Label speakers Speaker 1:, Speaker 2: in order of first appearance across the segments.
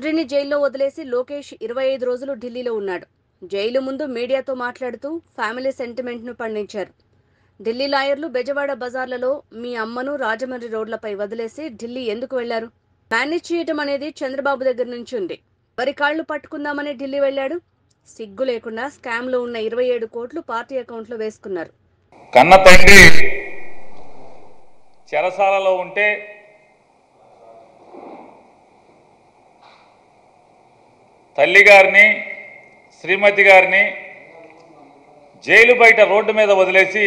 Speaker 1: తండ్రిని జైల్లో వదిలేసి లోకేష్ ఇరవై ఐదు రోజులు ఢిల్లీలో ఉన్నాడు జైలు ముందు మీడియాతో మాట్లాడుతూ ఫ్యామిలీ సెంటిమెంట్ను పండించారు ఢిల్లీ లాయర్లు బెజవాడ బజార్లలో మీ అమ్మను రాజమండ్రి రోడ్లపై వదిలేసి ఢిల్లీ ఎందుకు వెళ్లారు మేనేజ్ చేయటం అనేది చంద్రబాబు దగ్గర నుంచి ఉంది వరి కాళ్లు పట్టుకుందామని ఢిల్లీ వెళ్ళాడు సిగ్గు లేకుండా స్కామ్లో ఉన్న ఇరవై ఏడు కోట్లు పార్టీ అకౌంట్లో వేసుకున్నారు
Speaker 2: కన్న తండ్రి చెరసాలలో ఉంటే తల్లి గారిని శ్రీమతి గారిని జైలు బయట రోడ్డు మీద వదిలేసి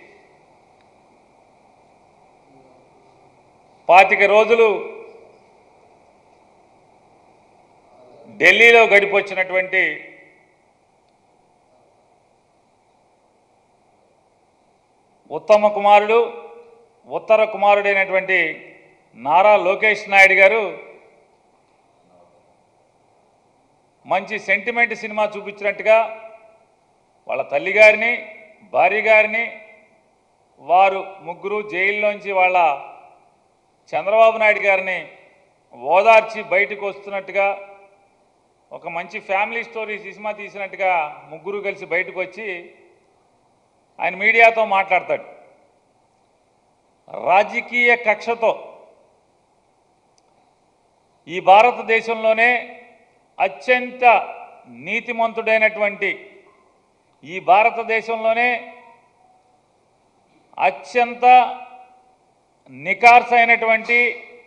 Speaker 2: పాతిక రోజులు ఢిల్లీలో గడిపొచ్చినటువంటి ఉత్తమ కుమారుడు ఉత్తర కుమారుడైనటువంటి నారా లోకేష్ నాయుడు గారు మంచి సెంటిమెంట్ సినిమా చూపించినట్టుగా వాళ్ళ తల్లి గారిని భార్య గారిని వారు ముగ్గురు జైల్లోంచి వాళ్ళ చంద్రబాబు నాయుడు గారిని ఓదార్చి బయటకు వస్తున్నట్టుగా ఒక మంచి ఫ్యామిలీ స్టోరీ సినిమా తీసినట్టుగా ముగ్గురు కలిసి బయటకు వచ్చి ఆయన మీడియాతో మాట్లాడతాడు రాజకీయ కక్షతో ఈ భారతదేశంలోనే అత్యంత నీతిమంతుడైనటువంటి ఈ భారతదేశంలోనే అత్యంత నికార్సైనటువంటి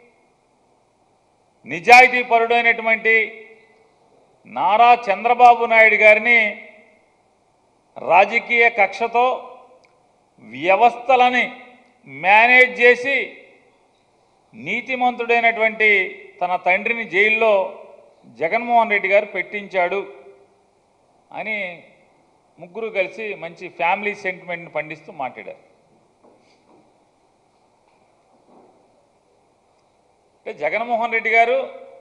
Speaker 2: నిజాయితీ పరుడైనటువంటి నారా చంద్రబాబు నాయుడు గారిని రాజకీయ కక్షతో వ్యవస్థలని మేనేజ్ చేసి నీతిమంతుడైనటువంటి తన తండ్రిని జైల్లో జగన్మోహన్ రెడ్డి గారు పెట్టించాడు అని ముగ్గురు కలిసి మంచి ఫ్యామిలీ సెంటిమెంట్ని పండిస్తూ మాట్లాడారు అంటే జగన్మోహన్ రెడ్డి గారు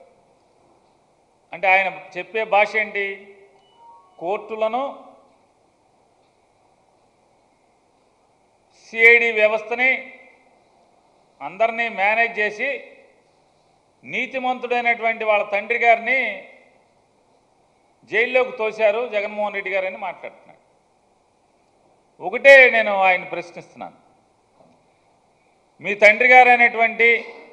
Speaker 2: అంటే ఆయన చెప్పే భాష ఏంటి కోర్టులను సిఐడి వ్యవస్థని అందరినీ మేనేజ్ చేసి నీతిమంతుడైనటువంటి వాళ్ళ తండ్రి గారిని జైల్లోకి తోశారు జగన్మోహన్ రెడ్డి గారు అని మాట్లాడుతున్నాడు ఒకటే నేను ఆయన ప్రశ్నిస్తున్నాను మీ తండ్రి గారు అనేటువంటి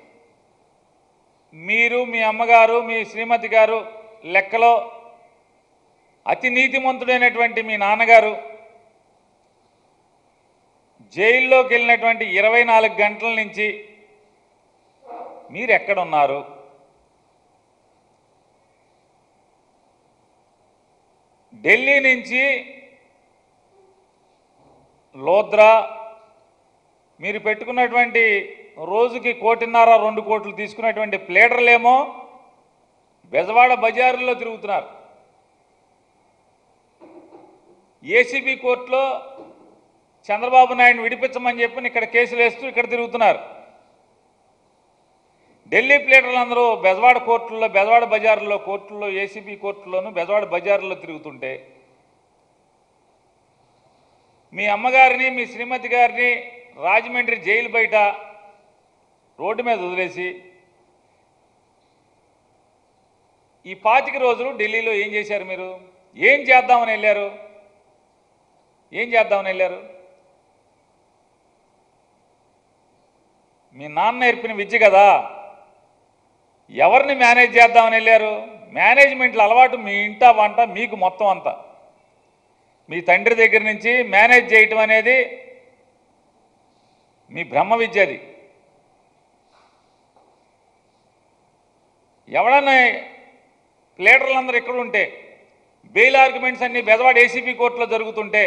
Speaker 2: మీరు మీ అమ్మగారు మీ శ్రీమతి గారు లెక్కలో అతి నీతిమంతుడైనటువంటి మీ నాన్నగారు జైల్లోకి వెళ్ళినటువంటి ఇరవై నాలుగు గంటల నుంచి మీరు ఎక్కడున్నారు ఢిల్లీ నుంచి లోద్రా మీరు పెట్టుకున్నటువంటి రోజుకి కోటిన్నర రెండు కోట్లు తీసుకున్నటువంటి ప్లేడర్లేమో బెజవాడ బజారులో తిరుగుతున్నారు ఏసీబీ కోర్టులో చంద్రబాబు నాయుడు విడిపించమని చెప్పి ఇక్కడ కేసులు వేస్తూ ఇక్కడ తిరుగుతున్నారు ఢిల్లీ ప్లేటర్లు అందరూ బెజవాడ కోర్టుల్లో బెజవాడ బజార్లో కోర్టుల్లో ఏసీబీ కోర్టులోను బెజవాడ బజార్లో తిరుగుతుంటే మీ అమ్మగారిని మీ శ్రీమతి గారిని రాజమండ్రి జైలు బయట రోడ్డు మీద వదిలేసి ఈ పాతిక రోజులు ఢిల్లీలో ఏం చేశారు మీరు ఏం చేద్దామని వెళ్ళారు ఏం చేద్దామని వెళ్ళారు మీ నాన్న నేర్పిన విద్య కదా ఎవరిని మేనేజ్ చేద్దామని వెళ్ళారు మేనేజ్మెంట్లో అలవాటు మీ ఇంట వంట మీకు మొత్తం అంతా మీ తండ్రి దగ్గర నుంచి మేనేజ్ చేయటం అనేది మీ బ్రహ్మ విద్య అది ఎవడన్నా ప్లేటర్లందరూ ఇక్కడ ఉంటే బెయిల్ ఆర్గ్యుమెంట్స్ అన్ని బెదవాడ ఏసీబీ కోర్టులో జరుగుతుంటే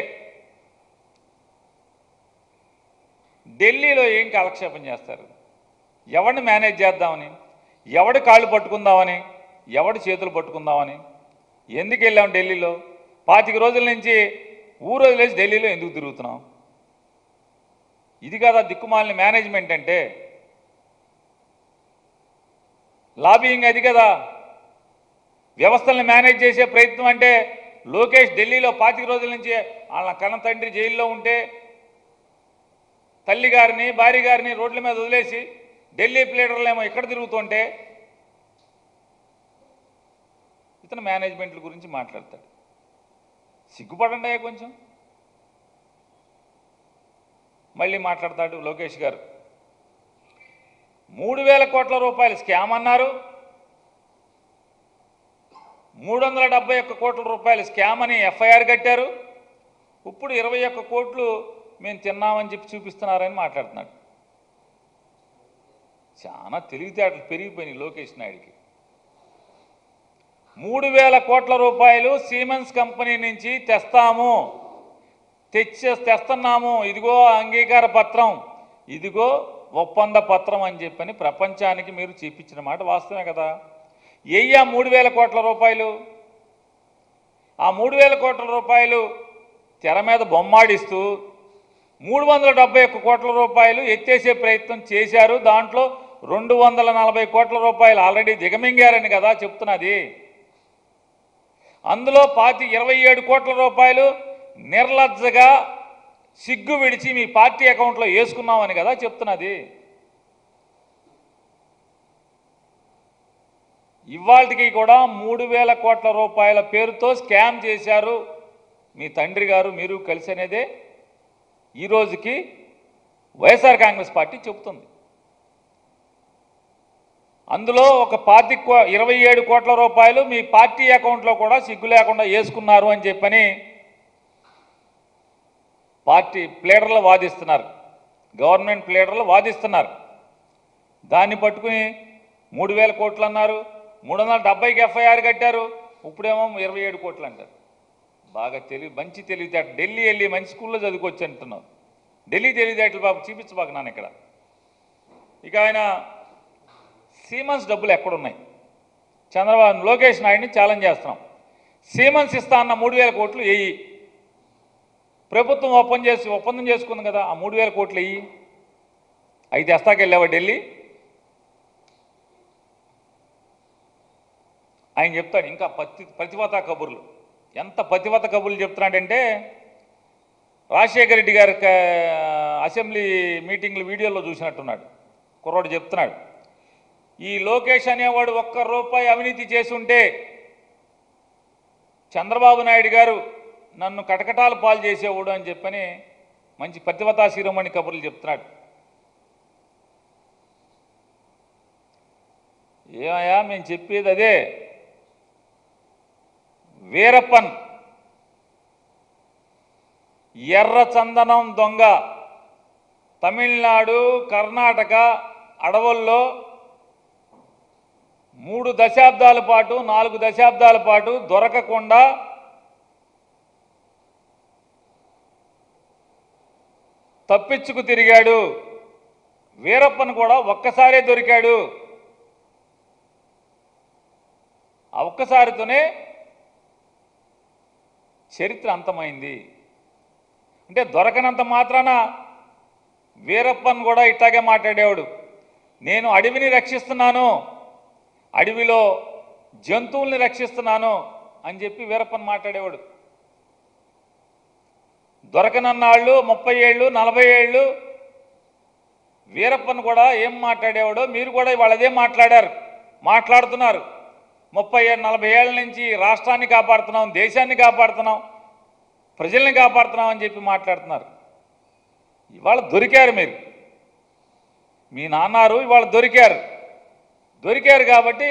Speaker 2: ఢిల్లీలో ఏం కాలక్షేపం చేస్తారు ఎవరిని మేనేజ్ చేద్దామని ఎవడి కాళ్ళు పట్టుకుందామని ఎవడి చేతులు పట్టుకుందామని ఎందుకు వెళ్ళాం ఢిల్లీలో పాతిక రోజుల నుంచి ఊరు వదిలేసి ఢిల్లీలో ఎందుకు తిరుగుతున్నాం ఇది కదా దిక్కుమాలిన మేనేజ్మెంట్ అంటే లాబియింగ్ అది కదా వ్యవస్థల్ని మేనేజ్ చేసే ప్రయత్నం అంటే లోకేష్ ఢిల్లీలో పాతిక రోజుల నుంచి వాళ్ళ కన్న తండ్రి జైల్లో ఉంటే తల్లి గారిని భార్య గారిని రోడ్ల మీద వదిలేసి ఢిల్లీ ప్లేడర్లు ఏమో ఇక్కడ తిరుగుతుంటే ఇతను మేనేజ్మెంట్ల గురించి మాట్లాడతాడు సిగ్గుపడండి అయ్యా కొంచెం మళ్ళీ మాట్లాడతాడు లోకేష్ గారు మూడు వేల కోట్ల రూపాయలు స్కామ్ అన్నారు మూడు వందల డెబ్బై ఒక్క కోట్ల రూపాయలు స్కామ్ అని ఎఫ్ఐఆర్ కట్టారు ఇప్పుడు ఇరవై ఒక్క కోట్లు మేము తిన్నామని చెప్పి చూపిస్తున్నారని మాట్లాడుతున్నాడు చాలా తెలివితేటలు పెరిగిపోయినాయి లోకేష్ నాయుడికి మూడు వేల కోట్ల రూపాయలు సీమెన్స్ కంపెనీ నుంచి తెస్తాము తెచ్చే తెస్తున్నాము ఇదిగో అంగీకార పత్రం ఇదిగో ఒప్పంద పత్రం అని చెప్పని ప్రపంచానికి మీరు చూపించిన మాట వాస్తవమే కదా ఎయ్యా మూడు వేల కోట్ల రూపాయలు ఆ మూడు వేల కోట్ల రూపాయలు తెర మీద బొమ్మాడిస్తూ మూడు వందల డెబ్బై ఒక్క కోట్ల రూపాయలు ఎత్తేసే ప్రయత్నం చేశారు దాంట్లో రెండు వందల నలభై కోట్ల రూపాయలు ఆల్రెడీ దిగమింగారని కదా చెప్తున్నది అందులో పాతి ఇరవై ఏడు కోట్ల రూపాయలు నిర్లజ్జగా సిగ్గు విడిచి మీ పార్టీ అకౌంట్లో వేసుకున్నామని కదా చెప్తున్నది ఇవాళకి కూడా మూడు వేల కోట్ల రూపాయల పేరుతో స్కామ్ చేశారు మీ తండ్రి గారు మీరు కలిసి అనేదే ఈ రోజుకి వైఎస్ఆర్ కాంగ్రెస్ పార్టీ చెబుతుంది అందులో ఒక పార్టీ ఇరవై ఏడు కోట్ల రూపాయలు మీ పార్టీ అకౌంట్లో కూడా సిగ్గు లేకుండా వేసుకున్నారు అని చెప్పని పార్టీ ప్లేడర్లు వాదిస్తున్నారు గవర్నమెంట్ ప్లేడర్లు వాదిస్తున్నారు దాన్ని పట్టుకుని మూడు వేల కోట్లు అన్నారు మూడు వందల డెబ్బైకి ఎఫ్ఐఆర్ కట్టారు ఇప్పుడేమో ఇరవై ఏడు కోట్లు అంటారు బాగా తెలివి మంచి తెలివితేట ఢిల్లీ వెళ్ళి మంచి స్కూల్లో చదువుకోవచ్చు అంటున్నావు ఢిల్లీ తెలివితేటలు బాబు చూపించబాకు నాన్న ఇక్కడ ఇక ఆయన సీమన్స్ డబ్బులు ఎక్కడున్నాయి చంద్రబాబు లోకేష్ నాయుడిని ఛాలెంజ్ చేస్తున్నాం సీమన్స్ ఇస్తా అన్న మూడు వేల కోట్లు వెయ్యి ప్రభుత్వం ఒప్పందం చేసి ఒప్పందం చేసుకుంది కదా ఆ మూడు వేల కోట్లు వెయ్యి అవి తెస్తాకెళ్ళావా ఢిల్లీ ఆయన చెప్తాడు ఇంకా పతి ప్రతిభత కబుర్లు ఎంత ప్రతిభత కబుర్లు చెప్తున్నాడంటే రాజశేఖర రెడ్డి గారి క- అసెంబ్లీ మీటింగ్లు వీడియోలో చూసినట్టున్నాడు కుర్రోడు చెప్తున్నాడు ఈ లోకేష్ అనేవాడు ఒక్క రూపాయి అవినీతి చేసి ఉంటే చంద్రబాబు నాయుడు గారు నన్ను కటకటాలు పాలు చేసేవాడు అని చెప్పని మంచి ప్రతిభతా శిరోమణి కబుర్లు చెప్తున్నాడు ఏమయ్యా మేము చెప్పేది అదే వీరప్పన్ ఎర్ర చందనం దొంగ తమిళనాడు కర్ణాటక అడవుల్లో మూడు దశాబ్దాల పాటు నాలుగు దశాబ్దాల పాటు దొరకకుండా తప్పించుకు తిరిగాడు వీరప్పన్ కూడా ఒక్కసారే దొరికాడు ఆ ఒక్కసారితోనే చరిత్ర అంతమైంది అంటే దొరకనంత మాత్రాన వీరప్పన్ కూడా ఇట్లాగే మాట్లాడేవాడు నేను అడవిని రక్షిస్తున్నాను అడవిలో జంతువుల్ని రక్షిస్తున్నాను అని చెప్పి వీరప్పన్ మాట్లాడేవాడు దొరకనన్నాళ్ళు ముప్పై ఏళ్ళు నలభై ఏళ్ళు వీరప్పన్ కూడా ఏం మాట్లాడేవాడో మీరు కూడా ఇవాళ అదే మాట్లాడారు మాట్లాడుతున్నారు ముప్పై ఏడు నలభై ఏళ్ళ నుంచి రాష్ట్రాన్ని కాపాడుతున్నాం దేశాన్ని కాపాడుతున్నాం ప్రజల్ని కాపాడుతున్నాం అని చెప్పి మాట్లాడుతున్నారు ఇవాళ దొరికారు మీరు మీ నాన్నారు ఇవాళ దొరికారు దొరికారు కాబట్టి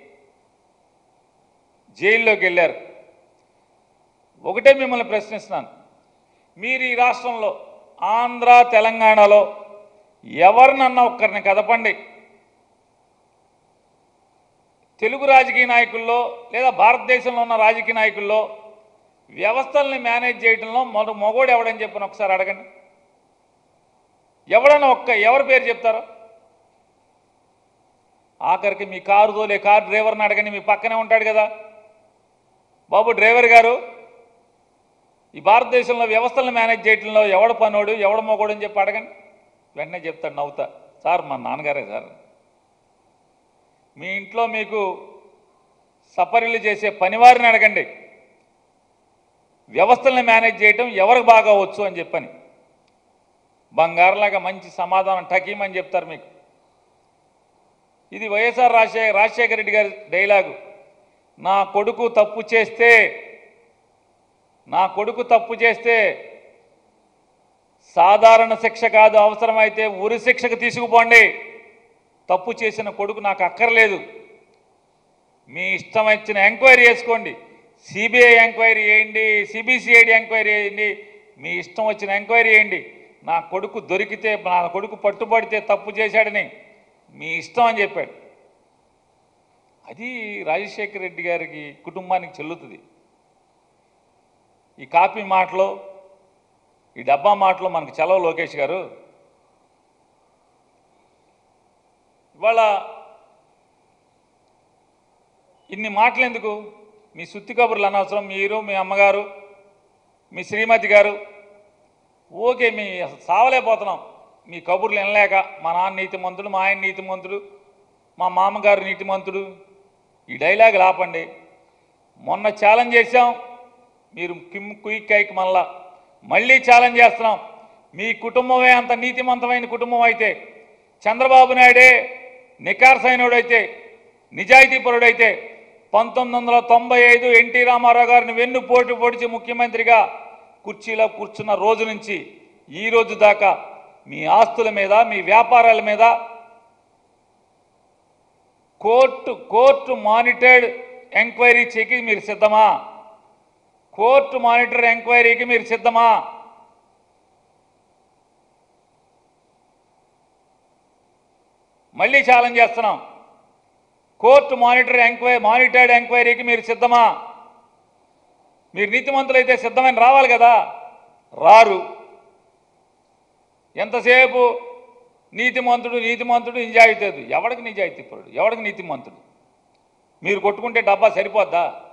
Speaker 2: జైల్లోకి వెళ్ళారు ఒకటే మిమ్మల్ని ప్రశ్నిస్తున్నాను మీరు ఈ రాష్ట్రంలో ఆంధ్ర తెలంగాణలో ఎవరినన్నా ఒక్కరిని కదపండి తెలుగు రాజకీయ నాయకుల్లో లేదా భారతదేశంలో ఉన్న రాజకీయ నాయకుల్లో వ్యవస్థల్ని మేనేజ్ చేయడంలో మొద మొగోడు ఎవడని చెప్పని ఒకసారి అడగండి ఎవడన్నా ఒక్క ఎవరి పేరు చెప్తారో ఆఖరికి మీ కారు తోలే కారు డ్రైవర్ని అడగండి మీ పక్కనే ఉంటాడు కదా బాబు డ్రైవర్ గారు ఈ భారతదేశంలో వ్యవస్థలను మేనేజ్ చేయడంలో ఎవడ పనోడు ఎవడ మొగోడు అని చెప్పి అడగండి వెంటనే చెప్తాడు నవ్వుతా సార్ మా నాన్నగారే సార్ మీ ఇంట్లో మీకు సపరీలు చేసే పనివారిని అడగండి వ్యవస్థలను మేనేజ్ చేయటం ఎవరికి బాగా వచ్చు అని చెప్పని బంగారులాగా మంచి సమాధానం టకీమని చెప్తారు మీకు ఇది వైఎస్ఆర్ రాజశేఖర రాజశేఖర రెడ్డి గారి డైలాగు నా కొడుకు తప్పు చేస్తే నా కొడుకు తప్పు చేస్తే సాధారణ శిక్ష కాదు అవసరమైతే ఉరి శిక్షకు తీసుకుపోండి తప్పు చేసిన కొడుకు నాకు అక్కర్లేదు మీ ఇష్టం వచ్చిన ఎంక్వైరీ చేసుకోండి సిబిఐ ఎంక్వైరీ చేయండి సిబిసిఐడి ఎంక్వైరీ చేయండి మీ ఇష్టం వచ్చిన ఎంక్వైరీ చేయండి నా కొడుకు దొరికితే నా కొడుకు పట్టుబడితే తప్పు చేశాడని మీ ఇష్టం అని చెప్పాడు అది రాజశేఖర రెడ్డి గారికి కుటుంబానికి చెల్లుతుంది ఈ కాపీ మాటలో ఈ డబ్బా మాటలో మనకు చలవ లోకేష్ గారు ఇవాళ ఇన్ని మాటలు ఎందుకు మీ సుత్తి కబుర్లు అనవసరం మీరు మీ అమ్మగారు మీ శ్రీమతి గారు ఓకే మీ అసలు సావలేకపోతున్నాం మీ కబుర్లు వినలేక మా నాన్న నీతిమంతుడు మా ఆయన నీతిమంతుడు మా మామగారు నీతిమంతుడు ఈ డైలాగులు ఆపండి మొన్న ఛాలెంజ్ చేశాం మీరు కిమ్ కుయిక్కాయికి మళ్ళా మళ్ళీ ఛాలెంజ్ చేస్తున్నాం మీ కుటుంబమే అంత నీతిమంతమైన కుటుంబం అయితే చంద్రబాబు నాయుడే నికార్సైనోడైతే నిజాయితీపరుడైతే పంతొమ్మిది వందల తొంభై ఐదు ఎన్టీ రామారావు గారిని వెన్ను పోటు పొడిచి ముఖ్యమంత్రిగా కుర్చీలో కూర్చున్న రోజు నుంచి ఈ రోజు దాకా మీ ఆస్తుల మీద మీ వ్యాపారాల మీద కోర్టు కోర్టు మానిటర్డ్ ఎంక్వైరీ చెకి మీరు సిద్ధమా కోర్టు మానిటర్ ఎంక్వైరీకి మీరు సిద్ధమా మళ్ళీ ఛాలెంజ్ చేస్తున్నాం కోర్టు మానిటర్ ఎంక్వైరీ మానిటర్డ్ ఎంక్వైరీకి మీరు సిద్ధమా మీరు నీతిమంతులైతే సిద్ధమైన రావాలి కదా రారు ఎంతసేపు నీతిమంతుడు నీతిమంతుడు నిజాయితీ ఎవడికి నిజాయితీ పరుడు ఎవడికి నీతిమంతుడు మీరు కొట్టుకుంటే డబ్బా సరిపోద్దా